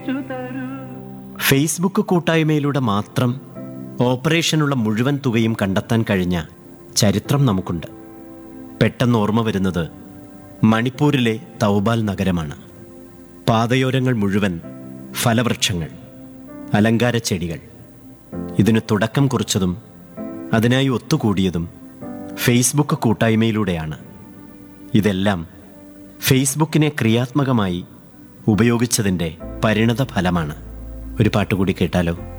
തിരിച്ചു തരൂ ഫേസ്ബുക്ക് കൂട്ടായ്മയിലൂടെ മാത്രം ഓപ്പറേഷനുള്ള മുഴുവൻ തുകയും കണ്ടെത്താൻ കഴിഞ്ഞ ചരിത്രം നമുക്കുണ്ട് പെട്ടെന്ന് ഓർമ്മ വരുന്നത് മണിപ്പൂരിലെ തൗബാൽ നഗരമാണ് പാതയോരങ്ങൾ മുഴുവൻ ഫലവൃക്ഷങ്ങൾ അലങ്കാര ചെടികൾ ഇതിന് തുടക്കം കുറിച്ചതും അതിനായി ഒത്തുകൂടിയതും ഫേസ്ബുക്ക് കൂട്ടായ്മയിലൂടെയാണ് ഇതെല്ലാം ഫേസ്ബുക്കിനെ ക്രിയാത്മകമായി ഉപയോഗിച്ചതിൻ്റെ പരിണത ഫലമാണ് ഒരു പാട്ടുകൂടി കേട്ടാലോ